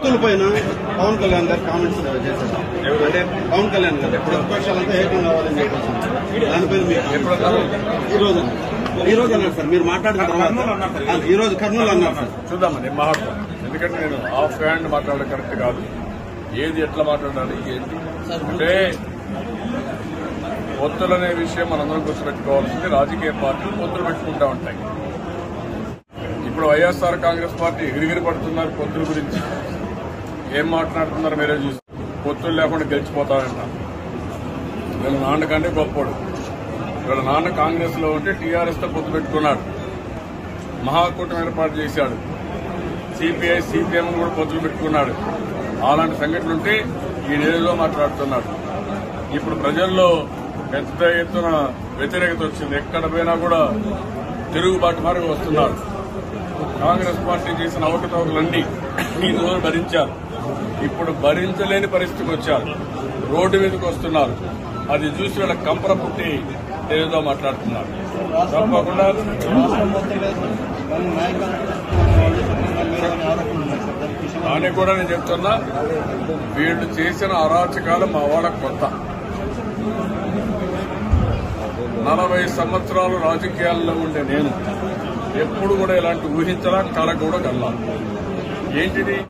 పొత్తుల పైన పవన్ కళ్యాణ్ గారు కామెంట్స్ చేశారు అంటే పవన్ కళ్యాణ్ గారు ప్రతిపక్షాలంతా ఏకం కావాలని చెప్పేసి దానిపైన మీకు ఎప్పుడన్నారు ఈ రోజు ఈ రోజు అన్నారు సార్ మీరు మాట్లాడిన కర్నూలు అన్నారు తర్వాత సార్. ఆ, ఈ రోజు కర్నూలు అన్నారు సార్ చూద్దాం నేను మాట్లాడతాను ఎందుకంటే నేను ఆఫ్ హ్యాండ్ మాట్లాడడం కరెక్ట్ కాదు ఏది ఎట్లా మాట్లాడాలి ఏంటి అంటే పొత్తులు అనే విషయం మనందరం గుర్తుపెట్టుకోవాల్సింది రాజకీయ పార్టీలు పొత్తులు పెట్టుకుంటా ఉంటాయి ఇప్పుడు వైఎస్ఆర్ కాంగ్రెస్ పార్టీ ఎగిరిగిరి పడుతున్నారు పొత్తుల గురించి ఏం మాట్లాడుతున్నారు మీరే చూసి పొత్తులు లేకుండా గెలిచిపోతారంట వీళ్ళ నాన్న కంటే గొప్పోడు వీళ్ళ నాన్న కాంగ్రెస్ లో ఉంటే టీఆర్ఎస్ తో పొత్తు పెట్టుకున్నాడు మహాకూటమి ఏర్పాటు చేశాడు సిపిఐ సిపిఎం కూడా పొత్తులు పెట్టుకున్నాడు అలాంటి సంఘటనలు ఉంటే ఈ నేరులో మాట్లాడుతున్నాడు ఇప్పుడు ప్రజల్లో పెద్ద ఎత్తున వ్యతిరేకత వచ్చింది ఎక్కడ పోయినా కూడా తిరుగుబాటు మార్గం వస్తున్నారు కాంగ్రెస్ పార్టీ చేసిన అవకతవకలన్నీ ఈ రోజు భరించారు ఇప్పుడు భరించలేని పరిస్థితికి వచ్చారు రోడ్డు మీదకి వస్తున్నారు అది చూసి వీళ్ళ కంపర పుట్టి ఏదో మాట్లాడుతున్నారు తప్పకుండా దానికి కూడా నేను చెప్తున్నా వీళ్ళు చేసిన అరాచకాలు మా వాళ్ళకు కొత్త నలభై సంవత్సరాలు రాజకీయాల్లో ఉండే నేను ఎప్పుడు కూడా ఇలాంటి ఊహించలా కళ కూడా కల్లా ఏంటిది